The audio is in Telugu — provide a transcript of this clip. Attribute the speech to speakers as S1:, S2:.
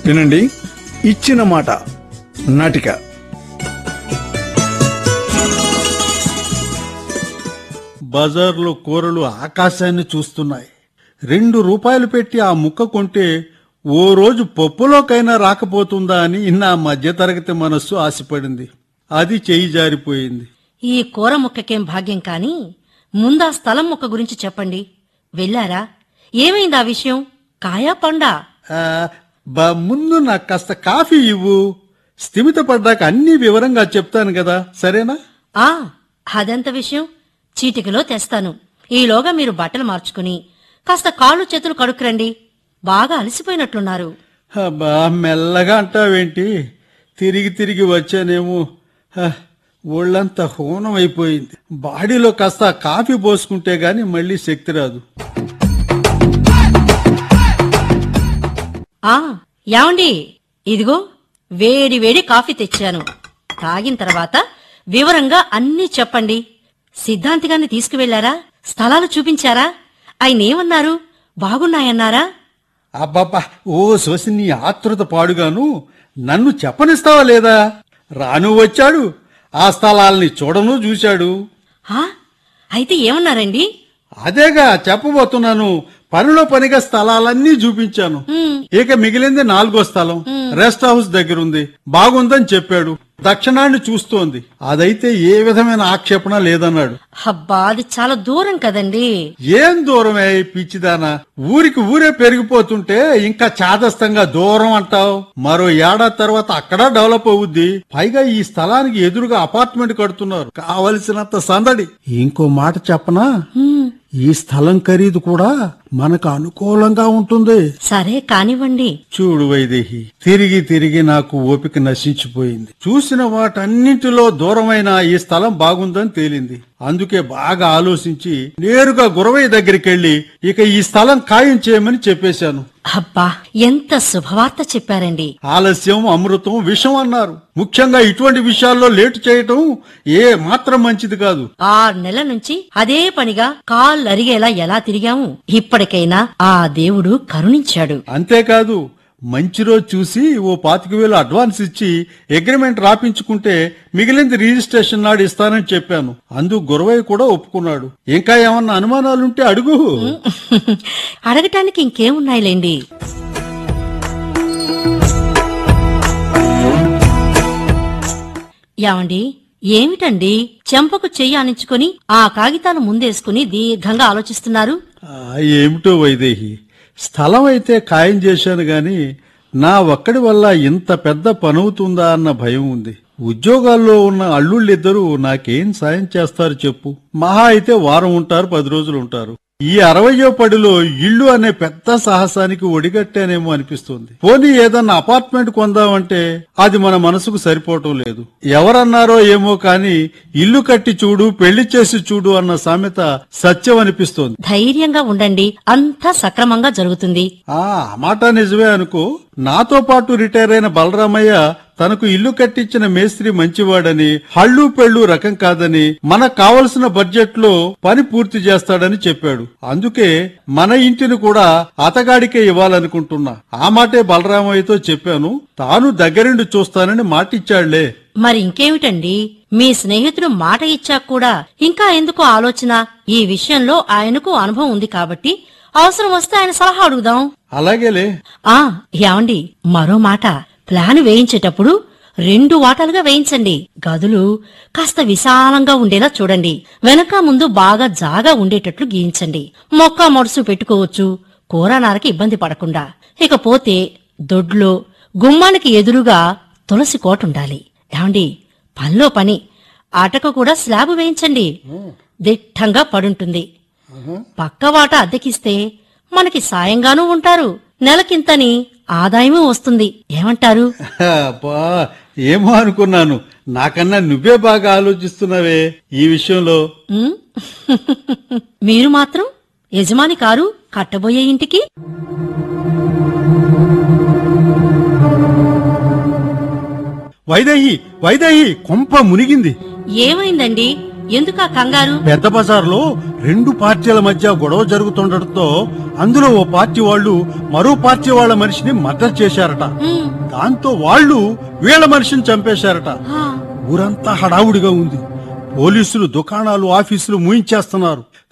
S1: వినండి ఇచ్చిన మాట నాటిక
S2: బజార్లో కూరలు ఆకాశాన్ని చూస్తున్నాయి రెండు రూపాయలు పెట్టి ఆ ముక్క కొంటే ఓ రోజు పప్పులోకైనా రాకపోతుందా అని నా మధ్యతరగతి మనస్సు ఆశపడింది అది చెయ్యి జారిపోయింది
S3: ఈ కూర ముక్కకేం భాగ్యం కాని ముందా స్థలం ముక్క గురించి చెప్పండి వెళ్ళారా ఏమైంది ఆ విషయం కాయా పండా
S2: ఆ, బా ముందు నాకు కాస్త కాఫీ ఇవ్వు స్థిమిత పడ్డాక అన్ని వివరంగా చెప్తాను కదా సరేనా
S3: ఆ అదెంత విషయం చీటికలో తెస్తాను ఈలోగా మీరు బట్టలు మార్చుకుని కాస్త కాళ్ళు చేతులు కడుక్కురండి బాగా అలసిపోయినట్లున్నారు
S2: అబ్బా మెల్లగా అంటావేంటి తిరిగి తిరిగి వచ్చానేమో హ, ఒళ్ళంతా హోనం అయిపోయింది బాడీలో కాస్త కాఫీ పోసుకుంటే గాని మళ్ళీ శక్తి రాదు
S3: ఆ యావండి ఇదిగో వేడి వేడి కాఫీ తెచ్చాను తాగిన తర్వాత వివరంగా అన్నీ చెప్పండి సిద్ధాంతి గారిని తీసుకువెళ్లారా స్థలాలు చూపించారా ఆయనేమన్నారు బాగున్నాయన్నారా
S2: అబ్బబ్బా ఓ సోసి నీ ఆతృత పాడుగాను నన్ను చెప్పనిస్తావా లేదా రాను వచ్చాడు ఆ స్థలాల్ని చూడను చూశాడు
S3: ఆ అయితే ఏమన్నారండి
S2: అదేగా చెప్పబోతున్నాను పనిలో పనిగా స్థలాలన్నీ చూపించాను ఇక మిగిలింది నాలుగో స్థలం రెస్ట్ హౌస్ దగ్గరుంది బాగుందని చెప్పాడు దక్షిణాన్ని చూస్తోంది అదైతే ఏ విధమైన ఆక్షేపణ లేదన్నాడు
S3: అబ్బా అది చాలా దూరం కదండి
S2: ఏం దూరమే ఈ పిచ్చిదానా ఊరికి ఊరే పెరిగిపోతుంటే ఇంకా చాదస్తంగా దూరం అంటావు మరో ఏడాది తర్వాత అక్కడ డెవలప్ అవుద్ది పైగా ఈ స్థలానికి ఎదురుగా అపార్ట్మెంట్ కడుతున్నారు కావలసినంత సందడి ఇంకో మాట చెప్పనా ఈ స్థలం ఖరీదు కూడా మనకు అనుకూలంగా ఉంటుంది
S3: సరే కానివ్వండి
S2: చూడు వైదేహి తిరిగి తిరిగి నాకు ఓపిక నశించిపోయింది చూసిన వాటన్నింటిలో దూరమైన ఈ స్థలం బాగుందని తేలింది అందుకే బాగా ఆలోచించి నేరుగా గురవయ్య దగ్గరికి వెళ్లి ఇక ఈ స్థలం ఖాయం చేయమని చెప్పేశాను
S3: అబ్బా ఎంత శుభవార్త చెప్పారండి
S2: ఆలస్యం అమృతం విషం అన్నారు ముఖ్యంగా ఇటువంటి విషయాల్లో లేటు చేయటం ఏ మాత్రం మంచిది కాదు
S3: ఆరు నెలల నుంచి అదే పనిగా కాళ్ళు అరిగేలా ఎలా తిరిగాము ఇప్పటికైనా ఆ దేవుడు కరుణించాడు
S2: అంతేకాదు మంచి రోజు చూసి ఓ పాతిక వేలు అడ్వాన్స్ ఇచ్చి అగ్రిమెంట్ రాపించుకుంటే మిగిలింది రిజిస్ట్రేషన్ నాడు ఇస్తానని చెప్పాను అందుకు గురవయ్య కూడా ఒప్పుకున్నాడు ఇంకా ఏమన్నా అనుమానాలుంటే అడుగు
S3: అడగటానికి ఇంకేమున్నాయిలేండి యావండి ఏమిటండి చెంపకు చెయ్యి ఆనించుకొని ఆ కాగితాలు ముందేసుకుని దీర్ఘంగా ఆలోచిస్తున్నారు
S2: ఆ, ఏమిటో వైదేహి స్థలం అయితే ఖాయం చేశాను గాని నా ఒక్కడి వల్ల ఇంత పెద్ద పనవుతుందా అన్న భయం ఉంది ఉద్యోగాల్లో ఉన్న అల్లుళ్ళిద్దరూ నాకేం సాయం చేస్తారు చెప్పు మహా అయితే వారం ఉంటారు పది రోజులు ఉంటారు ఈ అరవయో పడిలో ఇల్లు అనే పెద్ద సాహసానికి ఒడిగట్టానేమో అనిపిస్తుంది పోనీ ఏదన్నా అపార్ట్మెంట్ కొందామంటే అది మన మనసుకు సరిపోవటం లేదు ఎవరన్నారో ఏమో కాని ఇల్లు కట్టి చూడు పెళ్లి చేసి చూడు అన్న సామెత సత్యం అనిపిస్తోంది
S3: ధైర్యంగా ఉండండి అంతా సక్రమంగా జరుగుతుంది
S2: ఆ ఆ మాట నిజమే అనుకో నాతో పాటు రిటైర్ అయిన బలరామయ్య తనకు ఇల్లు కట్టించిన మేస్త్రి మంచివాడని హళ్ళు పెళ్ళు రకం కాదని మనకు కావలసిన బడ్జెట్ లో పని పూర్తి చేస్తాడని చెప్పాడు అందుకే మన ఇంటిని కూడా అతగాడికే ఇవ్వాలనుకుంటున్నా ఆ మాటే బలరామయ్యతో చెప్పాను తాను దగ్గరుండి చూస్తానని మాటిచ్చాళ్లే
S3: మరి ఇంకేమిటండి మీ స్నేహితుడు మాట ఇచ్చాక కూడా ఇంకా ఎందుకు ఆలోచన ఈ విషయంలో ఆయనకు అనుభవం ఉంది కాబట్టి అవసరం వస్తే ఆయన సలహా అడుగుదాం
S2: అలాగేలే
S3: ఆ ఏమండి మరో మాట ప్లాన్ వేయించేటప్పుడు రెండు వాటాలుగా వేయించండి గదులు కాస్త విశాలంగా ఉండేలా చూడండి వెనక ముందు బాగా జాగా ఉండేటట్లు గీయించండి మొక్క మొడుసు పెట్టుకోవచ్చు కూరనారకి ఇబ్బంది పడకుండా ఇకపోతే దొడ్లో గుమ్మానికి ఎదురుగా తులసి కోట ఉండాలి ఏమండి పనిలో పని అటక కూడా స్లాబ్ వేయించండి దిట్టంగా పడుంటుంది పక్క వాట అద్దెకిస్తే మనకి సాయంగానూ ఉంటారు నెలకింతని ఆదాయమూ వస్తుంది ఏమంటారు
S2: అబ్బా ఏమో అనుకున్నాను నాకన్నా నువ్వే బాగా ఆలోచిస్తున్నావే ఈ విషయంలో
S3: ఉమ్? మీరు మాత్రం యజమాని కారు కట్టబోయే ఇంటికి
S2: వైదేహి వైదేహి కొంప మునిగింది
S3: ఏమైందండి ఎందుకా కంగారు
S2: పెద్ద బజార్లో రెండు పార్టీల మధ్య గొడవ జరుగుతుండటంతో అందులో ఓ పార్టీ వాళ్ళు మరో పార్టీ వాళ్ళ మనిషిని మర్డర్ చేశారట
S3: ఉమ్,
S2: దాంతో వాళ్ళు వీళ్ళ మనిషిని చంపేశారట
S3: ఆ,
S2: ఊరంతా హడావుడిగా ఉంది పోలీసులు దుకాణాలు ఆఫీసులు మూయించేస్తున్నారు